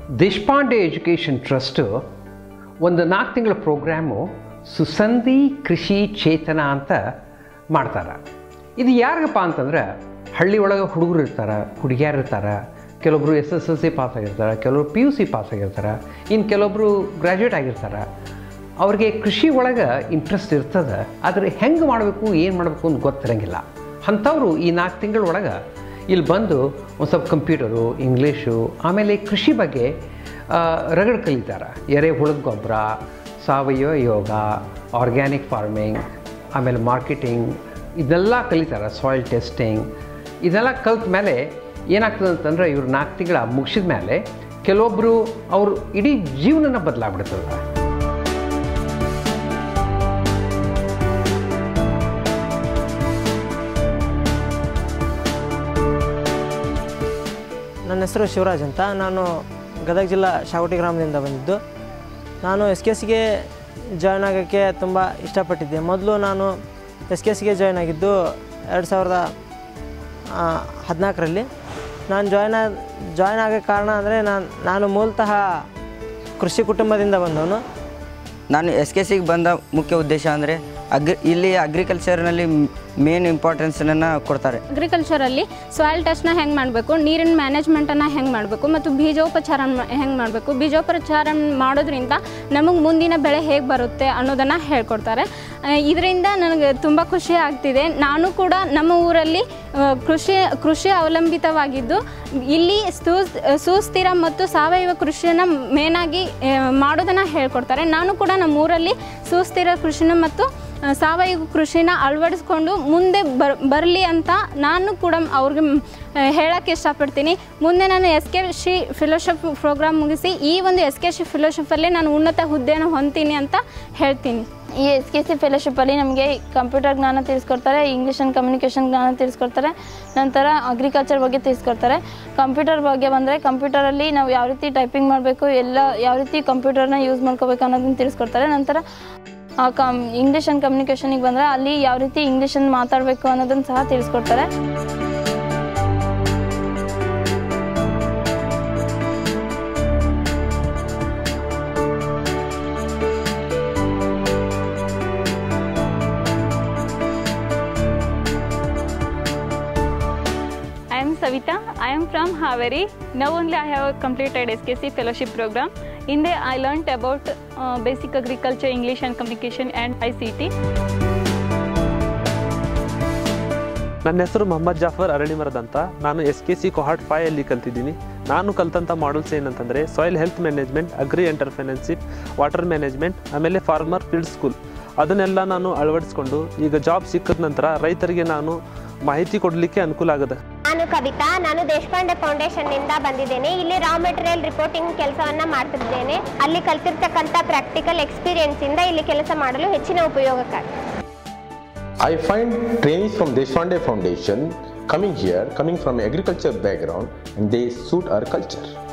Deshpande education trust ಒಂದು ನಾಲ್ಕು ತಿಂಗಳ ಪ್ರೋಗ್ರಾಮು ಸುಸಂಧಿ ಕೃಷಿ ಚೇತನ ಅಂತ ಮಾಡ್ತಾರೆ ಇದು ಯಾರಿಗಪ್ಪ ಅಂತಂದ್ರೆ ಹಳ್ಳಿ ಒಳಗೆ ಹುಡುಗರು ಇರ್ತಾರೆ ಹುಡುಗಿಯರು ಇರ್ತಾರೆ ಕೆಲವೊಬ್ಬರು S S L C pass ಆಗಿರ್ತಾರೆ ಕೆಲವರು ಪಿ ಯು ಸಿ ಪಾಸ್ ಆಗಿರ್ತಾರೆ ಇನ್ನು ಕೆಲವೊಬ್ಬರು ಗ್ರ್ಯಾಜುಯೇಟ್ ಆಗಿರ್ತಾರೆ ಅವ್ರಿಗೆ ಕೃಷಿ ಒಳಗೆ ಇಂಟ್ರೆಸ್ಟ್ ಇರ್ತದೆ ಆದರೆ ಹೆಂಗೆ ಮಾಡಬೇಕು ಏನು ಮಾಡಬೇಕು ಅಂತ ಗೊತ್ತಿರಂಗಿಲ್ಲ ಅಂಥವರು ಈ ನಾಲ್ಕು ತಿಂಗಳ ಒಳಗೆ ಇಲ್ಲಿ ಬಂದು ಒಂದು ಸ್ವಲ್ಪ ಕಂಪ್ಯೂಟರು ಇಂಗ್ಲೀಷು ಆಮೇಲೆ ಕೃಷಿ ಬಗ್ಗೆ ಆ, ರಗಡ್ ಕಲಿತಾರೆ ಎರೆಹುಳದ ಗೊಬ್ಬರ ಸಾವಯವ ಯೋಗ ಆರ್ಗ್ಯಾನಿಕ್ ಫಾರ್ಮಿಂಗ್ ಆಮೇಲೆ ಮಾರ್ಕೆಟಿಂಗ್ ಇದೆಲ್ಲ ಕಲಿತಾರೆ ಸಾಯಿಲ್ ಟೆಸ್ಟಿಂಗ್ ಇದೆಲ್ಲ ಕಲ್ತ ಮೇಲೆ ಏನಾಗ್ತದೆ ಅಂತಂದ್ರೆ ಇವ್ರು ನಾಲ್ಕು ತಿಂಗಳ ಮುಗಿಸಿದ ಮೇಲೆ ಕೆಲವೊಬ್ಬರು ಅವ್ರ ಇಡೀ ಜೀವನನ ಬದಲಾಗ್ಬಿಡ್ತದೆ ನನ್ನ ಹೆಸರು ಶಿವರಾಜ್ ಅಂತ ನಾನು ಗದಗ ಜಿಲ್ಲಾ ಶಾವಟಿ ಗ್ರಾಮದಿಂದ ಬಂದಿದ್ದು ನಾನು ಎಸ್ ಕೆ ಸಿಗೆ ಜಾಯ್ನ್ ಆಗೋಕ್ಕೆ ತುಂಬ ಇಷ್ಟಪಟ್ಟಿದ್ದೆ ಮೊದಲು ನಾನು ಎಸ್ ಕೆ ಸಿಗೆ ಜಾಯ್ನ್ ಆಗಿದ್ದು ಎರಡು ಸಾವಿರದ ಹದಿನಾಲ್ಕರಲ್ಲಿ ನಾನು ಜಾಯ್ನ್ ಆ ಜಾಯ್ನ್ ಆಗೋಕ್ಕೆ ಕಾರಣ ಅಂದರೆ ನಾನು ನಾನು ಮೂಲತಃ ಕೃಷಿ ಕುಟುಂಬದಿಂದ ಬಂದವನು ನಾನು ಎಸ್ ಕೆ ಸಿಗೆ ಬಂದ ಮುಖ್ಯ ಉದ್ದೇಶ ಅಂದರೆ ಅಗ್ರಿ ಇಲ್ಲಿ ಅಗ್ರಿಕಲ್ಚರ್ನಲ್ಲಿ ಮೇನ್ ಇಂಪಾರ್ಟೆನ್ಸನ್ನು ಕೊಡ್ತಾರೆ ಅಗ್ರಿಕಲ್ಚರಲ್ಲಿ ಸಾಯಿಲ್ ಟೆಸ್ಟ್ನ ಹೆಂಗೆ ಮಾಡಬೇಕು ನೀರಿನ ಮ್ಯಾನೇಜ್ಮೆಂಟನ್ನು ಹೆಂಗೆ ಮಾಡಬೇಕು ಮತ್ತು ಬೀಜೋಪಚಾರ ಹೆಂಗೆ ಮಾಡಬೇಕು ಬೀಜೋಪಚಾರ ಮಾಡೋದ್ರಿಂದ ನಮಗೆ ಮುಂದಿನ ಬೆಳೆ ಹೇಗೆ ಬರುತ್ತೆ ಅನ್ನೋದನ್ನು ಹೇಳ್ಕೊಡ್ತಾರೆ ಇದರಿಂದ ನನಗೆ ತುಂಬ ಖುಷಿ ಆಗ್ತಿದೆ ನಾನು ಕೂಡ ನಮ್ಮ ಊರಲ್ಲಿ ಆ, ಕೃಷಿ ಕೃಷಿ ಅವಲಂಬಿತವಾಗಿದ್ದು ಇಲ್ಲಿ ಸು ಸುಸ್ಥಿರ ಮತ್ತು ಸಾವಯವ ಕೃಷಿಯನ್ನು ಮೇನಾಗಿ ಮಾಡೋದನ್ನು ಹೇಳ್ಕೊಡ್ತಾರೆ ನಾನು ಕೂಡ ನಮ್ಮ ಊರಲ್ಲಿ ಸುಸ್ಥಿರ ಕೃಷಿನ ಮತ್ತು ಆ, ಸಾವಯವ ಕೃಷಿನ ಅಳವಡಿಸ್ಕೊಂಡು ಮುಂದೆ ಬರ್ ಬರಲಿ ಅಂತ ನಾನು ಕೂಡ ಅವ್ರಿಗೆ ಹೇಳೋಕ್ಕೆ ಇಷ್ಟಪಡ್ತೀನಿ ಮುಂದೆ ನಾನು ಎಸ್ ಕೆ ಶಿ ಫೆಲೋಶಿಪ್ ಪ್ರೋಗ್ರಾಮ್ ಮುಗಿಸಿ ಈ ಒಂದು ಎಸ್ ಕೆ ಶಿ ಫೆಲೋಶಿಪ್ಪಲ್ಲಿ ನಾನು ಉನ್ನತ ಹುದ್ದೆಯನ್ನು ಹೊಂದ್ತೀನಿ ಅಂತ ಹೇಳ್ತೀನಿ ಈ ಎಸ್ ಕೆ ಸಿ ಫೆಲೋಶಿಪ್ಪಲ್ಲಿ ನಮಗೆ ಕಂಪ್ಯೂಟರ್ ಜ್ಞಾನ ತಿಳಿಸ್ಕೊಡ್ತಾರೆ ಇಂಗ್ಲೀಷ್ ಆ್ಯಂಡ್ ಕಮ್ಯುನಿಕೇಷನ್ ಜ್ಞಾನ ತಿಳಿಸ್ಕೊಡ್ತಾರೆ ನಂತರ ಅಗ್ರಿಕಲ್ಚರ್ ಬಗ್ಗೆ ತಿಳಿಸ್ಕೊಡ್ತಾರೆ ಕಂಪ್ಯೂಟರ್ ಬಗ್ಗೆ ಬಂದರೆ ಕಂಪ್ಯೂಟರಲ್ಲಿ ನಾವು ಯಾವ ರೀತಿ ಟೈಪಿಂಗ್ ಮಾಡಬೇಕು ಎಲ್ಲ ಯಾವ ರೀತಿ ಕಂಪ್ಯೂಟರ್ನ ಯೂಸ್ ಮಾಡ್ಕೋಬೇಕು ಅನ್ನೋದನ್ನ ತಿಳಿಸ್ಕೊಡ್ತಾರೆ ನಂತರ ಆ, ಕಮ್ ಇಂಗ್ಲೀಷ್ ಆ್ಯಂಡ್ ಕಮ್ಯುನಿಕೇಷನಿಗೆ ಬಂದರೆ ಅಲ್ಲಿ ಯಾವ ರೀತಿ ಇಂಗ್ಲೀಷನ್ನು ಮಾತಾಡಬೇಕು ಅನ್ನೋದನ್ನು ಸಹ ತಿಳಿಸ್ಕೊಡ್ತಾರೆ I am Savita. I am from Haveri. Now only I have completed SKC fellowship program. In there I learnt about uh, basic agriculture, English and communication and ICT. ನನ್ನ ಹೆಸರು ಮೊಹಮ್ಮದ್ ಜಾಫರ್ ಅರಳಿಮರದ ಅಂತ ನಾನು S K C cohort five ಅಲ್ಲಿ ಕಲ್ತಿದ್ದೀನಿ ನಾನು ಕಲ್ತಂಥ models ಏನಂತಂದರೆ soil health management agri entrepreneurship water management ಆಮೇಲೆ ಫಾರ್ಮರ್ ಫೀಲ್ಡ್ ಸ್ಕೂಲ್ ಅದನ್ನೆಲ್ಲ ನಾನು ಅಳವಡಿಸ್ಕೊಂಡು ಈಗ ಜಾಬ್ ಸಿಕ್ಕಿದ ನಂತರ ರೈತರಿಗೆ ನಾನು ಮಾಹಿತಿ ಕೊಡಲಿಕ್ಕೆ ಅನುಕೂಲ ಆಗಿದೆ ನಾನು ಕವಿತಾ ನಾನು ದೇಶಪಾಂಡೆ ಫೌಂಡೇಶನ್ ನಿಂದ ಬಂದಿದ್ದೇನೆ ಇಲ್ಲಿ ರಾ ಮೆಟೀರಿಯಲ್ ರಿಪೋರ್ಟಿಂಗ್ ಕೆಲಸವನ್ನ ಮಾಡ್ತಿದ್ದೇನೆ ಅಲ್ಲಿ ಕಲ್ತಿರ್ತಕ್ಕಂಥ ಪ್ರಾಕ್ಟಿಕಲ್ ಎಕ್ಸ್ಪೀರಿಯನ್ಸ್ ಇಂದ ಇಲ್ಲಿ ಕೆಲಸ ಮಾಡಲು ಹೆಚ್ಚಿನ ಉಪಯೋಗಕ್ಕಾಗ್ತದೆ I find trainees from Deshpande Foundation coming here, coming from agriculture background, and they suit our culture.